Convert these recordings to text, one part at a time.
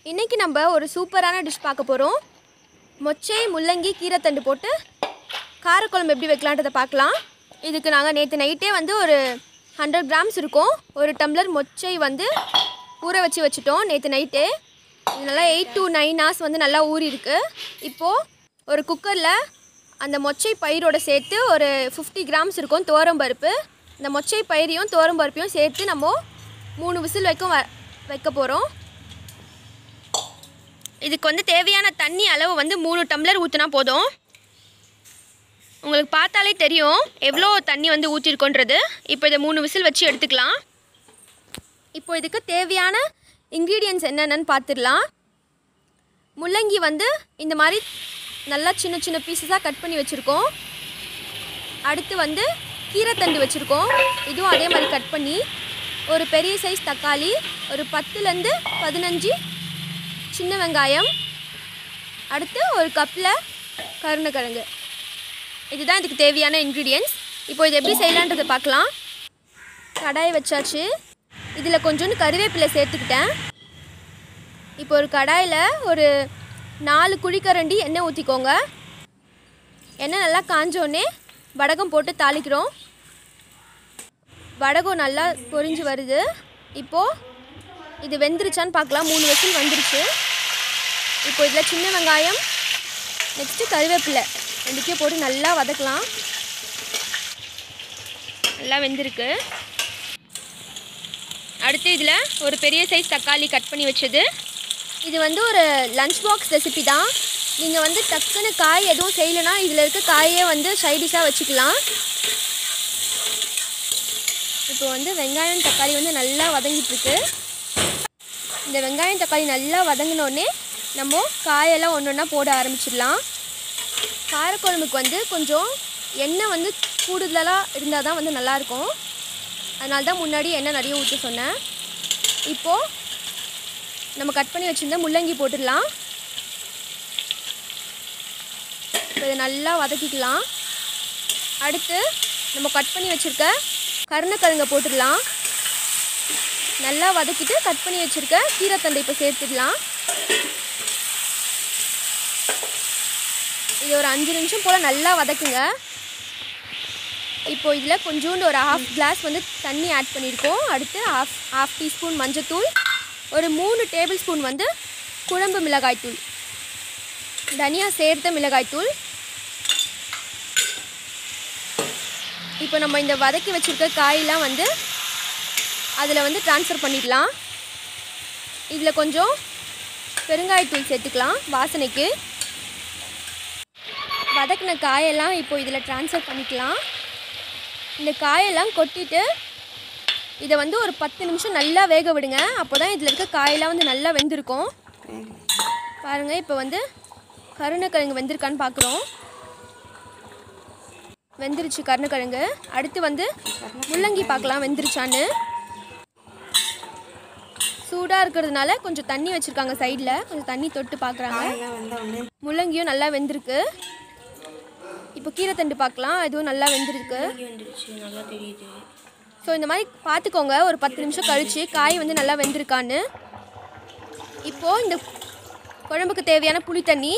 இன்றைக்கி நம்ம ஒரு சூப்பரான டிஷ் பார்க்க போகிறோம் மொச்சை முள்ளங்கி கீரைத்தண்டு போட்டு காரக்குழம்பு எப்படி வைக்கலான்றதை பார்க்கலாம் இதுக்கு நாங்கள் நேற்று நைட்டே வந்து ஒரு ஹண்ட்ரட் கிராம்ஸ் இருக்கும் ஒரு டம்ளர் மொச்சை வந்து ஊற வச்சு வச்சுட்டோம் நேற்று நைட்டே இது நல்லா எயிட் to நைன் ஹவர்ஸ் வந்து நல்லா ஊறி இருக்கு இப்போது ஒரு குக்கரில் அந்த மொச்சை பயிரோட சேர்த்து ஒரு ஃபிஃப்டி கிராம்ஸ் இருக்கும் துவரம் பருப்பு இந்த மொச்சை பயிரையும் துவரம் பருப்பையும் சேர்த்து நம்ம மூணு விசில் வைக்கும் வ- வைக்க போகிறோம் இதுக்கு வந்து தேவையான தண்ணி அளவு வந்து மூணு டம்ளர் ஊற்றினா போதும் உங்களுக்கு பார்த்தாலே தெரியும் எவ்வளோ தண்ணி வந்து ஊற்றிருக்கோன்றது இப்போ இதை மூணு விசில் வச்சு எடுத்துக்கலாம் இப்போ இதுக்கு தேவையான இன்க்ரீடியன்ஸ் என்னென்னு பார்த்துடலாம் முள்ளங்கி வந்து இந்த மாதிரி நல்லா சின்ன சின்ன பீசஸாக கட் பண்ணி வச்சுருக்கோம் அடுத்து வந்து கீரைத்தண்டு வச்சுருக்கோம் இதுவும் அதே மாதிரி கட் பண்ணி ஒரு பெரிய சைஸ் தக்காளி ஒரு பத்துலேருந்து பதினஞ்சு சின்ன வெங்காயம் அடுத்து ஒரு கப்பில் கருணக்கிழங்கு இதுதான் இதுக்கு தேவையான இன்க்ரீடியன்ஸ் இப்போ இது எப்படி செய்யலான்றதை பார்க்கலாம் கடாயை வச்சாச்சு இதில் கொஞ்சோண்டு கருவேப்பிலை சேர்த்துக்கிட்டேன் இப்போ ஒரு கடாயில் ஒரு நாலு குழிக்கரண்டி எண்ணெய் ஊற்றிக்கோங்க எண்ணெய் நல்லா காஞ்சோடனே வடகம் போட்டு தாளிக்கிறோம் வடகம் நல்லா பொரிஞ்சு வருது இப்போது இது வெந்துருச்சான்னு பார்க்கலாம் மூணு விசில் வந்துருச்சு இப்போ இதில் சின்ன வெங்காயம் நெக்ஸ்ட்டு கருவேப்பிலை ரெண்டுத்தையும் போட்டு நல்லா வதக்கலாம் நல்லா வெந்திருக்கு அடுத்து இதில் ஒரு பெரிய சைஸ் தக்காளி கட் பண்ணி வச்சது இது வந்து ஒரு லஞ்ச் பாக்ஸ் ரெசிபி தான் நீங்கள் வந்து டக்குன்னு காய் எதுவும் செய்யலைன்னா இதில் இருக்க காயே வந்து சைடிஷாக வச்சுக்கலாம் இப்போ வந்து வெங்காயம் தக்காளி வந்து நல்லா வதங்கிட்டு இருக்கு இந்த வெங்காயம் தக்காளி நல்லா வதங்கினோடனே நம்ம காயெல்லாம் ஒன்று ஒன்றா போட ஆரம்பிச்சிடலாம் காரக்குழம்புக்கு வந்து கொஞ்சம் எண்ணெய் வந்து கூடுதலாக இருந்தால் தான் வந்து நல்லாயிருக்கும் அதனால தான் முன்னாடி எண்ணெய் நிறைய ஊற்ற சொன்னேன் இப்போது நம்ம கட் பண்ணி வச்சுருந்த முள்ளங்கி போட்டுடலாம் இப்போ இதை நல்லா வதக்கிக்கலாம் அடுத்து நம்ம கட் பண்ணி வச்சுருக்க கருணக்கிழங்கை போட்டுடலாம் நல்லா வதக்கிட்டு கட் பண்ணி வச்சுருக்க கீரைத்தண்டை இப்போ சேர்த்துடலாம் இது ஒரு அஞ்சு நிமிஷம் போல் நல்லா வதக்குங்க இப்போ இதில் கொஞ்சோண்டு ஒரு ஹாஃப் கிளாஸ் வந்து தண்ணி ஆட் பண்ணியிருக்கோம் அடுத்து ஹாஃப் ஹாஃப் டீஸ்பூன் மஞ்சத்தூள் ஒரு மூணு டேபிள் ஸ்பூன் வந்து குழம்பு மிளகாய்த்தூள் தனியா சேர்த்த மிளகாய்த்தூள் இப்போ நம்ம இந்த வதக்கி வச்சுருக்க காயெல்லாம் வந்து அதில் வந்து ட்ரான்ஸ்ஃபர் பண்ணிடலாம் இதில் கொஞ்சம் பெருங்காயத்தூள் சேர்த்துக்கலாம் வாசனைக்கு வதக்கின காயெல்லாம் இப்போ இதில் ட்ரான்ஸ்ஃபர் பண்ணிக்கலாம் இந்த காயெல்லாம் கொட்டிட்டு இதை வந்து ஒரு பத்து நிமிஷம் நல்லா வேக விடுங்க அப்போ தான் இதில் இருக்க காயெல்லாம் வந்து நல்லா வெந்திருக்கும் பாருங்கள் இப்போ வந்து கருணக்கிழங்கு வெந்திருக்கான்னு பார்க்குறோம் வெந்துருச்சு கருணக்கிழங்கு அடுத்து வந்து முள்ளங்கி பார்க்கலாம் வெந்துருச்சான்னு சூடாக இருக்கிறதுனால கொஞ்சம் தண்ணி வச்சுருக்காங்க சைடில் கொஞ்சம் தண்ணி தொட்டு பார்க்குறாங்க முள்ளங்கியும் நல்லா வெந்திருக்கு இப்போ கீரைத்தண்டு பார்க்கலாம் இதுவும் நல்லா வெந்திருக்கு வந்துருச்சு நல்லா தெரியுது ஸோ இந்த மாதிரி பார்த்துக்கோங்க ஒரு பத்து நிமிஷம் கழித்து காய் வந்து நல்லா வெந்திருக்கான்னு இப்போது இந்த குழம்புக்கு தேவையான புளி தண்ணி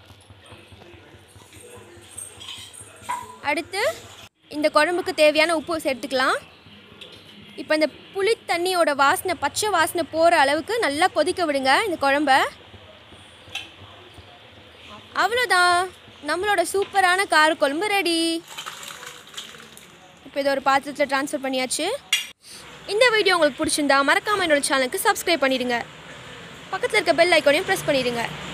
அடுத்து இந்த குழம்புக்கு தேவையான உப்பு சேர்த்துக்கலாம் இப்போ இந்த புளி தண்ணியோட வாசனை பச்சை வாசனை போகிற அளவுக்கு நல்லா கொதிக்க விடுங்க இந்த குழம்ப அவ்வளோதான் நம்மளோட சூப்பரான காரக்குழம்பு ரெடி இப்போ இதை ஒரு பாத்திரத்தில் ட்ரான்ஸ்ஃபர் பண்ணியாச்சு இந்த வீடியோ உங்களுக்கு பிடிச்சிருந்தா மறக்காமல் என்னோட சேனலுக்கு சப்ஸ்கிரைப் பண்ணிடுங்க பக்கத்தில் இருக்க பெல் ஐக்கானையும் ப்ரெஸ் பண்ணிடுங்க